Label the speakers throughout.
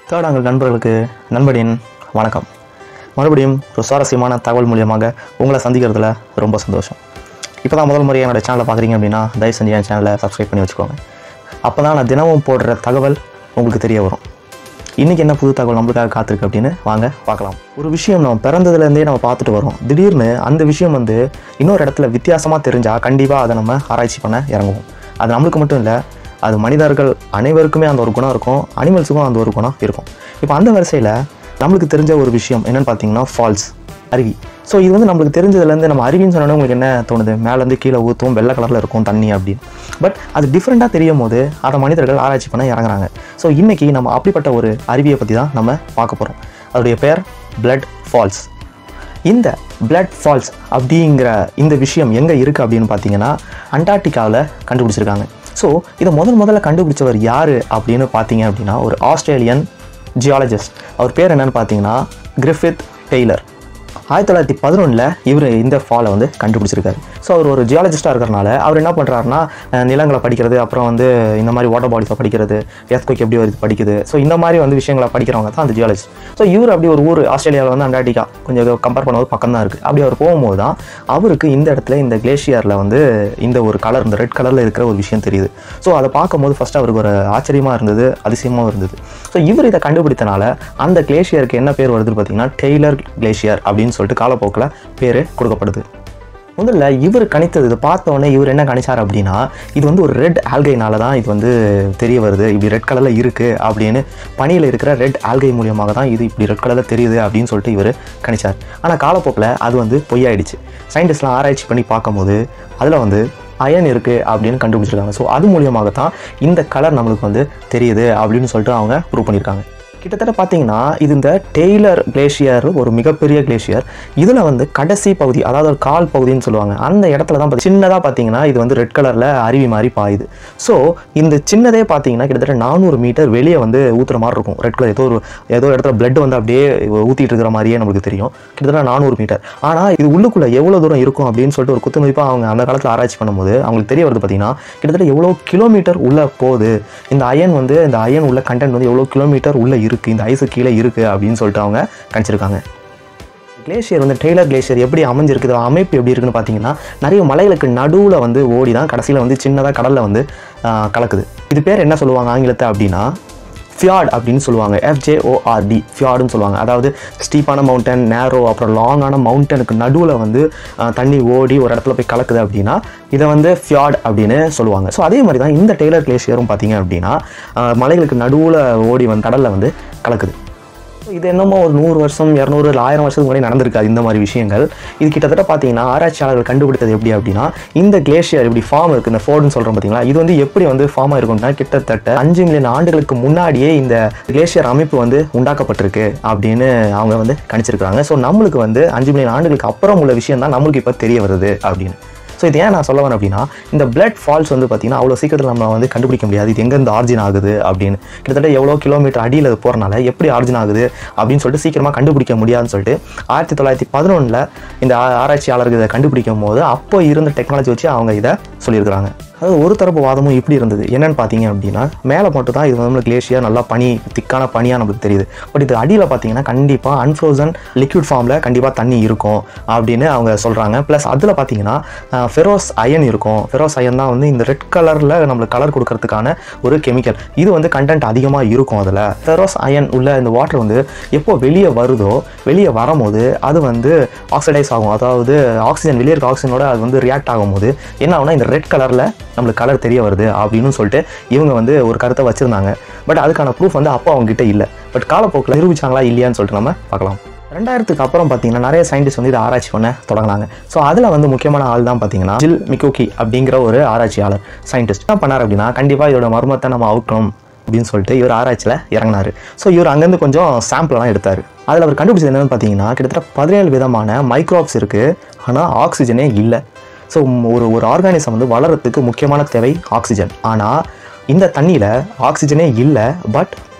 Speaker 1: third angle நண்பர்களுக்கு நண்பனின் வணக்கம் மறுபடியும் ஒரு சுவாரஸ்யமான தகவல் மூலியமாக உங்களை சந்திக்கிறதுல ரொம்ப சந்தோஷம் இப்போ தான் முதல் முறையாக என்னோட சேனலை பார்க்குறீங்க அப்படின்னா தயவு செஞ்சு என் சேனலை சப்ஸ்கிரைப் பண்ணி வச்சுக்கோங்க அப்போ தான் நான் தினமும் போடுற தகவல் உங்களுக்கு தெரிய வரும் இன்றைக்கி என்ன புது தகவல் நம்மளுக்காக காத்திருக்கு அப்படின்னு வாங்க பார்க்கலாம் ஒரு விஷயம் நம்ம பிறந்ததுலேருந்தே நம்ம பார்த்துட்டு வரோம் திடீர்னு அந்த விஷயம் வந்து இன்னொரு இடத்துல வித்தியாசமாக தெரிஞ்சால் கண்டிப்பாக அதை நம்ம ஆராய்ச்சி பண்ண இறங்குவோம் அது நம்மளுக்கு மட்டும் இல்லை அது மனிதர்கள் அனைவருக்குமே அந்த ஒரு குணம் இருக்கும் அனிமல்ஸுக்கும் அந்த ஒரு குணம் இருக்கும் இப்போ அந்த வரிசையில் நம்மளுக்கு தெரிஞ்ச ஒரு விஷயம் என்னென்னு பார்த்தீங்கன்னா ஃபால்ஸ் அருவி ஸோ இது வந்து நம்மளுக்கு தெரிஞ்சதுலேருந்து நம்ம அருவின்னு சொன்னோன்னே உங்களுக்கு என்ன தோணுது மேலேருந்து கீழே ஊற்றும் வெள்ளை கலரில் இருக்கும் தண்ணி அப்படின்னு பட் அது டிஃப்ரெண்ட்டாக தெரியும் போது அதை மனிதர்கள் ஆராய்ச்சி பண்ண இறங்குறாங்க ஸோ இன்றைக்கி நம்ம அப்படிப்பட்ட ஒரு அருவியை பற்றி தான் நம்ம பார்க்க போகிறோம் அதோடைய பெயர் பிளட் ஃபால்ஸ் இந்த பிளட் ஃபால்ஸ் அப்படிங்கிற இந்த விஷயம் எங்கே இருக்குது அப்படின்னு பார்த்தீங்கன்னா அண்டார்டிகாவில் கண்டுபிடிச்சிருக்காங்க ஸோ இதை முதல் முதல்ல கண்டுபிடிச்சவர் யார் அப்படின்னு பார்த்தீங்க அப்படின்னா ஒரு ஆஸ்திரேலியன் ஜியாலஜிஸ்ட் அவர் பேர் என்னன்னு பார்த்தீங்கன்னா கிரிஃபித் டெய்லர் ஆயிரத்தி தொள்ளாயிரத்தி பதினொன்றில் இவர் இந்த ஃபாலை வந்து கண்டுபிடிச்சிருக்காரு ஸோ அவர் ஒரு ஜியாலஜிஸ்ட்டாக இருக்கிறனால அவர் என்ன பண்ணுறாருன்னா அஹ், நிலங்களை படிக்கிறது அப்புறம் வந்து இந்த மாதிரி வாட்டர் பாடிஸை படிக்கிறது எர்த்குவைக் எப்படி வருது படிக்குது ஸோ இந்த மாதிரி வந்து விஷயங்களை படிக்கிறவங்க தான் அந்த ஜியாலஜிஸ்ட் ஸோ இவர் அப்படி ஒரு ஊர் ஆஸ்திரேலியாவில் வந்து அண்டார்டிகா கொஞ்சம் கம்பேர் பண்ணும்போது பக்கம் தான் இருக்குது அப்படி அவர் போகும்போது தான் அவருக்கு இந்த இடத்துல இந்த கிளேஷியரில் வந்து இந்த ஒரு கலர் இந்த ரெட் கலரில் இருக்கிற ஒரு விஷயம் தெரியுது ஸோ அதை பார்க்கும்போது ஃபஸ்ட்டு அவருக்கு ஒரு ஆச்சரியமாக இருந்தது அதிசயமாகவும் இருந்தது ஸோ இவர் இதை கண்டுபிடித்தனால அந்த கிளேஷியருக்கு என்ன பேர் வருதுன்னு பார்த்தீங்கன்னா டெய்லர் கிளேஷியர் அப்படின்னு சொல்லிட்டு காலப்போக்கில் பேர் கொடுக்கப்படுது முதல்ல இவர் கணித்தது இதை பார்த்த உடனே இவர் என்ன கணிச்சார் அப்படின்னா இது வந்து ஒரு ரெட் ஆல்கைனால தான் இது வந்து தெரிய வருது இப்படி ரெட் கலரில் இருக்குது அப்படின்னு பனியில் இருக்கிற ரெட் ஆல்கை மூலியமாக தான் இது இப்படி ரெட் கலரில் தெரியுது அப்படின்னு சொல்லிட்டு இவர் கணிச்சார் ஆனால் காலப்போக்கில் அது வந்து பொய்யாயிடுச்சு சயின்டிஸ்ட்லாம் ஆராய்ச்சி பண்ணி பார்க்கும்போது அதில் வந்து அயன் இருக்குது அப்படின்னு கண்டுபிடிச்சிருக்காங்க ஸோ அது மூலியமாக தான் இந்த கலர் நம்மளுக்கு வந்து தெரியுது அப்படின்னு சொல்லிட்டு அவங்க ப்ரூவ் பண்ணியிருக்காங்க கிட்டத்தட்ட பார்த்தீங்கன்னா இது இந்த டெய்லர் கிளேஷியர் ஒரு மிகப்பெரிய கிளேஷியர் இதில் வந்து கடைசி பகுதி அதாவது ஒரு கால் பகுதின்னு சொல்லுவாங்க அந்த இடத்துல தான் சின்னதாக பார்த்தீங்கன்னா இது வந்து ரெட் கலரில் அருவி மாதிரி பாயுது ஸோ இந்த சின்னதே பார்த்தீங்கன்னா கிட்டத்தட்ட நானூறு மீட்டர் வெளியே வந்து ஊற்றுற மாதிரி இருக்கும் ரெட் கலர் ஏதோ ஒரு ஏதோ இடத்துல பிளட் வந்து அப்படியே ஊற்றிட்டு இருக்கிற மாதிரியே நம்மளுக்கு தெரியும் கிட்டத்தட்ட நானூறு மீட்டர் ஆனால் இது உள்ளுக்குள்ளே எவ்வளோ தூரம் இருக்கும் அப்படின்னு சொல்லிட்டு ஒரு குத்துமதிப்பாக அவங்க அந்த காலத்தில் ஆராய்ச்சி பண்ணும்போது அவங்களுக்கு தெரிய வருது பார்த்தீங்கன்னா கிட்டத்தட்ட எவ்வளோ கிலோமீட்டர் உள்ளே போகுது இந்த அயன் வந்து இந்த அயன் உள்ள கண்டென்ட் வந்து எவ்வளோ கிலோமீட்டர் உள்ளே இருக்குது இந்த ஐஸு கீழே இருக்குது அப்படின்னு சொல்லிட்டு அவங்க கணிச்சிருக்காங்க கிளேஷியர் வந்து டெய்லர் கிளேஷியர் எப்படி அமைஞ்சிருக்குது அமைப்பு எப்படி இருக்குன்னு பார்த்தீங்கன்னா நிறைய மலைகளுக்கு நடுவில் வந்து ஓடி தான் கடைசியில் வந்து சின்னதாக கடலில் வந்து ஆஹ், கலக்குது இது பேர் என்ன சொல்லுவாங்க ஆங்கிலத்தை அப்படின்னா ஃபியாட் அப்படின்னு சொல்லுவாங்க எஃப்ஜேஓஆர்டி ஃபியாடுன்னு சொல்லுவாங்க அதாவது ஸ்டீப்பான மவுண்டன் நேரோ அப்புறம் லாங்கான மவுண்டனுக்கு நடுவில் வந்து ஆஹ், தண்ணி ஓடி ஒரு இடத்துல போய் கலக்குது அப்படின்னா இதை வந்து ஃபியாட் அப்படின்னு சொல்லுவாங்க ஸோ அதே மாதிரி தான் இந்த டெய்லர் கிளேஷியரும் பார்த்தீங்க அப்படின்னா ஆஹ், மலைகளுக்கு நடுவில் ஓடி வந்து கடலில் வந்து கலக்குது இது என்னமோ ஒரு நூறு வருஷம் இரநூறு இல்லை ஆயிரம் வருஷத்துக்கு முன்னாடி நடந்திருக்காது இந்த மாதிரி விஷயங்கள் இது கிட்டத்தட்ட பார்த்தீங்கன்னா ஆராய்ச்சியாளர்கள் கண்டுபிடித்தது எப்படி அப்படின்னா இந்த கிளேஷியர் இப்படி ஃபார்ம் இருக்குது இந்த ஃபோர்டுன்னு சொல்கிறோம் பார்த்தீங்களா இது வந்து எப்படி வந்து ஃபார்ம் ஆயிருக்கும்னா கிட்டத்தட்ட அஞ்சு மில்லியன் ஆண்டுகளுக்கு முன்னாடியே இந்த கிளேஷியர் அமைப்பு வந்து உண்டாக்கப்பட்டிருக்கு அப்படின்னு அவங்க வந்து கணிச்சிருக்காங்க ஸோ நம்மளுக்கு வந்து அஞ்சு மில்லியன் ஆண்டுகளுக்கு அப்புறம் உள்ள விஷயம் தான் நம்மளுக்கு இப்போ தெரிய வருது அப்படின்னு ஸோ இது ஏன் நான் சொல்ல வரேன் அப்படின்னா இந்த பிளட் ஃபால்ஸ் வந்து பார்த்தீங்கன்னா அவ்வளோ சீக்கிரத்தில் நம்ம வந்து கண்டுபிடிக்க முடியாது இது எங்கேருந்து ஆர்ஜின் ஆகுது அப்படின்னு கிட்டத்தட்ட எவ்வளோ கிலோமீட்டர் அடியில் அது போகிறனால எப்படி ஆர்ஜின் ஆகுது அப்படின்னு சொல்லிட்டு சீக்கிரமாக கண்டுபிடிக்க முடியாதுன்னு சொல்லிட்டு ஆயிரத்தி தொள்ளாயிரத்தி பதினொன்றில் இந்த ஆ- ஆராய்ச்சியாளர்கள் இதை கண்டுபிடிக்கும் போது அப்போ இருந்த டெக்னாலஜி வச்சு அவங்க இதை சொல்லியிருக்கிறாங்க அதாவது ஒரு தரப்பு வாதமும் இப்படி இருந்தது என்னன்னு பார்த்தீங்க அப்படின்னா மேலே மட்டும் தான் இது வந்து கிளேஷியர் நல்லா பனி திக்கான பனியாக நமக்கு தெரியுது பட் இது அடியில் பார்த்தீங்கன்னா கண்டிப்பாக அன்ஃப்ரோசன் லிக்விட் ஃபார்மில் கண்டிப்பாக தண்ணி இருக்கும் அப்படின்னு அவங்க சொல்கிறாங்க ப்ளஸ் அதில் பார்த்தீங்கன்னா ஃபெரோஸ் அயன் இருக்கும் ஃபெரோஸ் அயன் தான் வந்து இந்த ரெட் கலரில் நம்மளுக்கு கலர் கொடுக்கறதுக்கான ஒரு கெமிக்கல் இது வந்து கண்டென்ட் அதிகமாக இருக்கும் அதில் ஃபெரோஸ் அயன் உள்ள இந்த வாட்டர் வந்து எப்போ வெளியே வருதோ வெளியே வரும்போது அது வந்து ஆக்சிடைஸ் ஆகும் அதாவது ஆக்சிஜன் வெளியே இருக்க ஆக்சிஜனோட அது வந்து ரியாக்ட் ஆகும்போது என்ன ஆகும்னா இந்த ரெட் கலரில் நம்மளுக்கு கலர் தெரிய வருது அப்படின்னு சொல்லிட்டு இவங்க வந்து ஒரு கருத்தை வச்சுருந்தாங்க பட் அதுக்கான ப்ரூஃப் வந்து அப்போ அவங்க கிட்ட இல்லை பட் காலப்போக்கில் நிரூபிச்சாங்களா இல்லையான்னு சொல்லிட்டு நம்ம பார்க்கலாம் ரெண்டாயிரத்துக்கு அப்புறம் பார்த்தீங்கன்னா நிறைய சயின்டிஸ்ட் வந்து இதை ஆராய்ச்சி பண்ண தொடங்கினாங்க ஸோ அதில் வந்து முக்கியமான ஆள் தான் பார்த்தீங்கன்னா ஜில் மிக்கோக்கி அப்படிங்கிற ஒரு ஆராய்ச்சியாளர் சயின்டிஸ்ட் என்ன பண்ணார் அப்படின்னா கண்டிப்பாக இதோட மர்மத்தை நம்ம அவுக்கணும் அப்படின்னு சொல்லிட்டு இவர் ஆராய்ச்சியில் இறங்கினார் ஸோ இவர் அங்கேருந்து கொஞ்சம் சாம்பிள்லாம் எடுத்தார் அதில் அவர் கண்டுபிடிச்சது என்னன்னு பார்த்தீங்கன்னா கிட்டத்தட்ட பதினேழு விதமான மைக்ரோப்ஸ் இருக்குது ஆனால் ஆக்சிஜனே இல்லை ஸோ ஒரு ஒரு ஆர்கானிசம் வந்து வளர்கிறதுக்கு முக்கியமான தேவை ஆக்சிஜன் ஆனால் இந்த தண்ணியில் ஆக்சிஜனே இல்லை பட்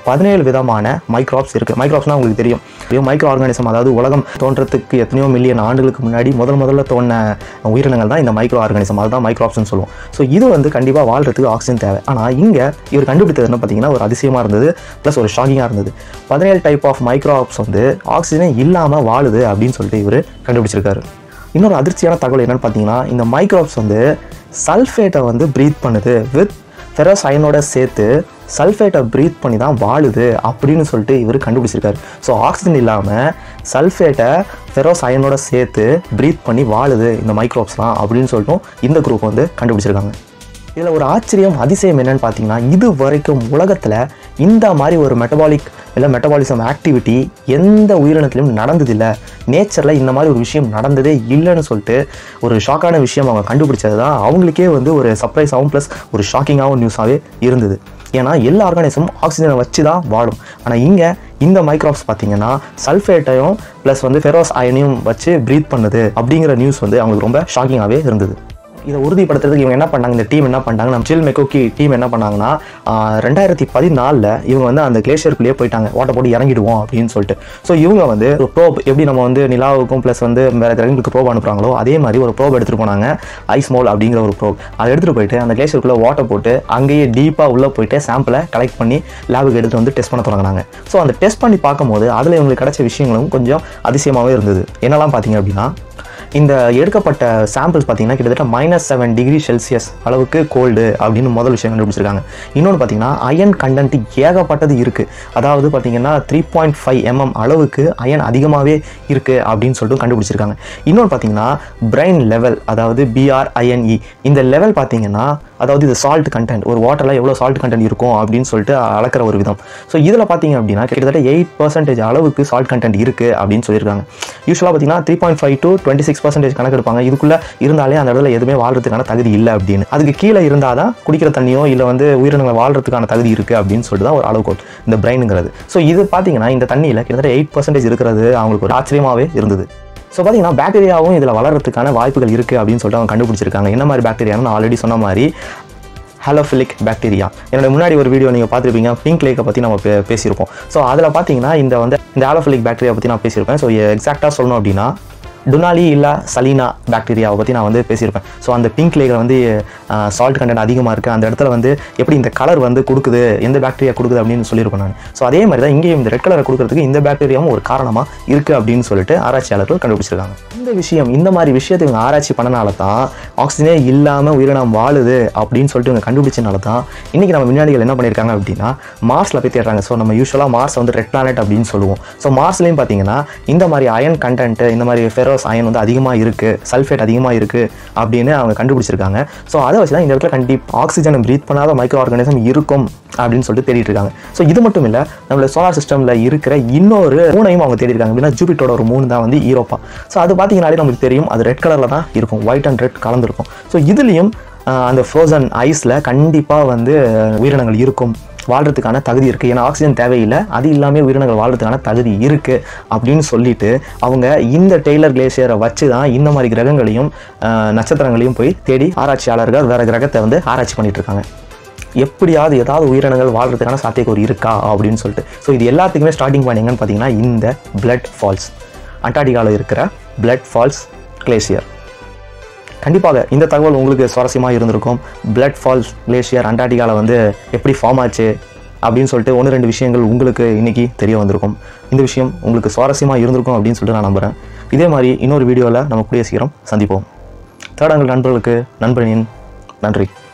Speaker 1: பதினேழு விதமான மைக்ராப்ஸ் இருக்குது மைக்ராப்ஸ்னால் உங்களுக்கு தெரியும் தெரியும் மைக்ரோ ஆர்கானிசம் அதாவது உலகம் தோன்றத்துக்கு எத்தனையோ மில்லியன் ஆண்டுகளுக்கு முன்னாடி முதல் முதல்ல தோன்ற உயிரினங்கள் தான் இந்த மைக்ரோ ஆர்கானிசம் அதுதான் மைக்ராப்ஸ்னு சொல்லுவோம் ஸோ இது வந்து கண்டிப்பாக வாழ்றதுக்கு ஆக்சிஜன் தேவை ஆனால் இங்கே இவர் கண்டுபிடித்தது என்ன பார்த்தீங்கன்னா ஒரு அதிசயமாக இருந்தது ப்ளஸ் ஒரு ஷாக்கிங்காக இருந்தது பதினேழு டைப் ஆஃப் மைக்ரோப்ஸ் வந்து ஆக்சிஜனே இல்லாமல் வாழுது அப்படின்னு சொல்லிட்டு இவர் கண்டுபிடிச்சிருக்காரு இன்னொரு அதிர்ச்சியான தகவல் என்னன்னு பார்த்தீங்கன்னா இந்த மைக்ரோப்ஸ் வந்து சல்ஃபேட்டை வந்து ப்ரீத் பண்ணுது வித் ஃபெரஸ் அயனோட சேர்த்து சல்ஃபேட்டை ப்ரீத் பண்ணி தான் வாழுது அப்படின்னு சொல்லிட்டு இவர் கண்டுபிடிச்சிருக்காரு ஸோ ஆக்சிஜன் இல்லாமல் சல்ஃபேட்டை ஃபெரோஸ் அயனோட சேர்த்து ப்ரீத் பண்ணி வாழுது இந்த மைக்ரோப்ஸ்லாம் அப்படின்னு சொல்லிட்டும் இந்த குரூப் வந்து கண்டுபிடிச்சிருக்காங்க இதில் ஒரு ஆச்சரியம் அதிசயம் என்னன்னு பார்த்தீங்கன்னா இது வரைக்கும் உலகத்தில் இந்த மாதிரி ஒரு மெட்டபாலிக் இல்லை மெட்டபாலிசம் ஆக்டிவிட்டி எந்த உயிரினத்திலும் நடந்ததில்லை நேச்சரில் இந்த மாதிரி ஒரு விஷயம் நடந்ததே இல்லைன்னு சொல்லிட்டு ஒரு ஷாக்கான விஷயம் அவங்க கண்டுபிடிச்சது தான் அவங்களுக்கே வந்து ஒரு சர்ப்ரைஸாகவும் ப்ளஸ் ஒரு ஷாக்கிங்காகவும் நியூஸாகவே இருந்தது ஏன்னா எல்லா ஆர்கானிசமும் ஆக்சிஜனை வச்சு தான் வாழும் ஆனால் இங்கே இந்த மைக்ராப்ஸ் பார்த்தீங்கன்னா சல்ஃபேட்டையும் ப்ளஸ் வந்து ஃபெரோஸ் அயனையும் வச்சு ப்ரீத் பண்ணுது அப்படிங்கிற நியூஸ் வந்து அவங்களுக்கு ரொம்ப ஷாக்கிங்காகவே இருந்தது இதை உறுதிப்படுத்துறதுக்கு இவங்க என்ன பண்ணாங்க இந்த டீம் என்ன பண்ணாங்க நம்ம சில் மெக்கோக்கி டீம் என்ன பண்ணாங்கன்னா ஆஹ் ரெண்டாயிரத்தி பதினாலில் இவங்க வந்து அந்த கிளேஷியருக்குள்ளேயே போயிட்டாங்க ஓட்ட போட்டு இறங்கிடுவோம் அப்படின்னு சொல்லிட்டு ஸோ இவங்க வந்து ஒரு ப்ரோப் எப்படி நம்ம வந்து நிலாவுக்கும் ப்ளஸ் வந்து வேற கிரகங்களுக்கு ப்ரோப் அனுப்புறாங்களோ அதே மாதிரி ஒரு ப்ரோப் எடுத்துகிட்டு போனாங்க ஐஸ் மோல் அப்படிங்கிற ஒரு ப்ரோப் அதை எடுத்துகிட்டு போயிட்டு அந்த கிளேஷியருக்குள்ளே ஓட்ட போட்டு அங்கேயே டீப்பாக உள்ளே போயிட்டு சாம்பிளை கலெக்ட் பண்ணி லேபுக்கு எடுத்து வந்து டெஸ்ட் பண்ண தொடங்கினாங்க ஸோ அந்த டெஸ்ட் பண்ணி பார்க்கும்போது அதில் இவங்களுக்கு கிடைச்ச விஷயங்களும் கொஞ்சம் அதிசயமாகவே இருந்தது என்னெல்லாம் பார்த்தீங்க அப்படின்னா இந்த எடுக்கப்பட்ட சாம்பிள்ஸ் பார்த்தீங்கன்னா கிட்டத்தட்ட மைனஸ் செவன் டிகிரி செல்சியஸ் அளவுக்கு கோல்டு அப்படின்னு முதல் விஷயம் கண்டுபிடிச்சிருக்காங்க இன்னொன்று பார்த்தீங்கன்னா அயன் கண்டென்ட் ஏகப்பட்டது இருக்குது அதாவது பார்த்தீங்கன்னா த்ரீ பாயிண்ட் ஃபைவ் எம்எம் அளவுக்கு அயன் அதிகமாகவே இருக்குது அப்படின்னு சொல்லிட்டு கண்டுபிடிச்சிருக்காங்க இன்னொன்று பார்த்தீங்கன்னா பிரைன் லெவல் அதாவது பிஆர்ஐஎன்இ இந்த லெவல் பார்த்தீங்கன்னா அதாவது இது சால்ட் கண்டென்ட் ஒரு வாட்டரில் எவ்வளோ சால்ட் கண்டென்ட் இருக்கும் அப்படின்னு சொல்லிட்டு அளக்கிற ஒரு விதம் ஸோ இதில் பார்த்தீங்க அப்படின்னா கிட்டத்தட்ட எயிட் பர்சன்டேஜ் அளவுக்கு சால்ட் கண்டென்ட் இருக்குது அப்படின்னு சொல்லியிருக்காங்க யூஸ்வலாக பார்த்தீங்கன்னா three point five to twenty six percentage கணக்கு எடுப்பாங்க இதுக்குள்ளே இருந்தாலே அந்த இடத்துல எதுவுமே வாழ்றதுக்கான தகுதி இல்லை அப்படின்னு அதுக்கு கீழே இருந்தால் தான் குடிக்கிற தண்ணியோ இல்லை வந்து உயிரினங்கள் வாழ்றதுக்கான தகுதி இருக்குது அப்படின்னு சொல்லிட்டு தான் ஒரு அளவுகோல் இந்த பிரெயினுங்கிறது ஸோ இது பார்த்தீங்கன்னா இந்த தண்ணியில் கிட்டத்தட்ட எயிட் பர்சன்டேஜ் இருக்கிறது அவங்களுக்கு ஒரு ஆச்சரியமாகவே இருந்தது ஸோ பார்த்தீங்கன்னா பாக்டீரியாவும் இதில் வளர்றதுக்கான வாய்ப்புகள் இருக்குது அப்படின்னு சொல்லிட்டு அவங்க கண்டுபிடிச்சிருக்காங்க என்ன மாதிரி பாக்டீரியான்னு நான் ஆல்ரெடி சொன்ன மாதிரி ஹலோஃபிலிக் பாக்டீரியா என்னோட முன்னாடி ஒரு வீடியோ நீங்கள் பார்த்துருப்பீங்க பிங்க் லேக்கை பற்றி நம்ம பே பேசியிருப்போம் ஸோ அதில் பார்த்தீங்கன்னா இந்த வந்து இந்த ஹாலோஃபிலிக் பாக்டீரியா பற்றி நான் பேசியிருப்பேன் ஸோ எக்ஸாக்டாக சொல்லணும் அப்படின்னா டுனாலி இல்லை சலீனா பாக்டீரியாவை பற்றி நான் வந்து பேசியிருப்பேன் ஸோ அந்த பிங்க் லேக்கில் வந்து சால்ட் கண்டென்ட் அதிகமாக இருக்குது அந்த இடத்துல வந்து எப்படி இந்த கலர் வந்து கொடுக்குது எந்த பாக்டீரியா கொடுக்குது அப்படின்னு சொல்லியிருப்பேன் நான் ஸோ அதே மாதிரி தான் இங்கேயும் இந்த ரெட் கலரை கொடுக்கறதுக்கு இந்த பாக்டீரியாவும் ஒரு காரணமாக இருக்குது அப்படின்னு சொல்லிட்டு ஆராய்ச்சியாளர்கள் கண்டுபிடிச்சிருக்காங்க இந்த விஷயம் இந்த மாதிரி விஷயத்தை இவங்க ஆராய்ச்சி பண்ணனால தான் ஆக்சிஜனே இல்லாமல் உயிரினம் வாழுது அப்படின்னு சொல்லிட்டு இவங்க கண்டுபிடிச்சனால தான் இன்றைக்கி நம்ம விஞ்ஞானிகள் என்ன பண்ணியிருக்காங்க அப்படின்னா மார்ஸில் போய் தேடுறாங்க ஸோ நம்ம யூஸ்வலாக மார்ஸ் வந்து ரெட் பிளானட் அப்படின்னு சொல்லுவோம் ஸோ மார்ஸ்லேயும் பார்த்தீங்கன்னா இந்த மாதிரி அயன் கண்டென்ட் இந்த மாதிரி ஃபெரோஸ் அயன் வந்து அதிகமாக இருக்குது சல்ஃபேட் அதிகமாக இருக்குது அப்படின்னு அவங்க கண்டுபிடிச்சிருக்காங்க ஸோ அதை வச்சு தான் இந்த இடத்துல கண்டிப்பாக ஆக்சிஜனை ப்ரீத் பண்ணாத மைக்ரோ ஆர்கானிசம் இருக்கும் அப்படின்னு சொல்லிட்டு தேடிட்டு இருக்காங்க ஸோ இது மட்டும் இல்லை நம்மளோட சோலார் சிஸ்டமில் இருக்கிற இன்னொரு மூணையும் அவங்க தேடி இருக்காங்க அப்படின்னா ஜூபிட்டரோட ஒரு மூணு தான் வந்து ஈரோப்பா ஸோ அது பார்த்தீங்கன்னாலே நமக்கு தெரியும் அது ரெட் கலரில் தான் இருக்கும் ஒயிட் அண்ட் ரெட் கலந்துருக்கும் ஸோ இதுலேயும் அந்த ஃப்ரோசன் ஐஸில் கண்டிப்பாக வந்து உயிரினங்கள் இருக்கும் வாழ்றதுக்கான தகுதி இருக்குது ஏன்னா ஆக்சிஜன் தேவையில்லை அது இல்லாமல் உயிரினங்கள் வாழ்றதுக்கான தகுதி இருக்குது அப்படின்னு சொல்லிட்டு அவங்க இந்த டெய்லர் கிளேசியரை வச்சு தான் இந்த மாதிரி கிரகங்களையும் ஆஹ், நட்சத்திரங்களையும் போய் தேடி ஆராய்ச்சியாளர்கள் வேறு கிரகத்தை வந்து ஆராய்ச்சி பண்ணிட்டு இருக்காங்க எப்படியாவது ஏதாவது உயிரினங்கள் வாழ்றதுக்கான சாத்தியக்கூறு இருக்கா அப்படின்னு சொல்லிட்டு ஸோ இது எல்லாத்துக்குமே ஸ்டார்டிங் பாயிண்ட் எங்கன்னு பார்த்தீங்கன்னா இந்த பிளட் ஃபால்ஸ் அண்டார்டிகாவில் இருக்கிற பிளட் ஃபால்ஸ் கிளேசியர் கண்டிப்பாக இந்த தகவல் உங்களுக்கு சுவாரஸ்யமாக இருந்திருக்கும் பிளட் ஃபால்ஸ் கிளேஷியர் அண்டார்டிகாவில் வந்து எப்படி ஃபார்ம் ஆச்சு அப்படின்னு சொல்லிட்டு ஒன்று ரெண்டு விஷயங்கள் உங்களுக்கு இன்னைக்கு தெரிய வந்திருக்கும் இந்த விஷயம் உங்களுக்கு சுவாரஸ்யமாக இருந்திருக்கும் அப்படின்னு சொல்லிட்டு நான் நம்புகிறேன் இதே மாதிரி இன்னொரு வீடியோவில் நம்ம கூடிய சீக்கிரம் சந்திப்போம் தேடங்கள் நண்பர்களுக்கு நண்பனின் நன்றி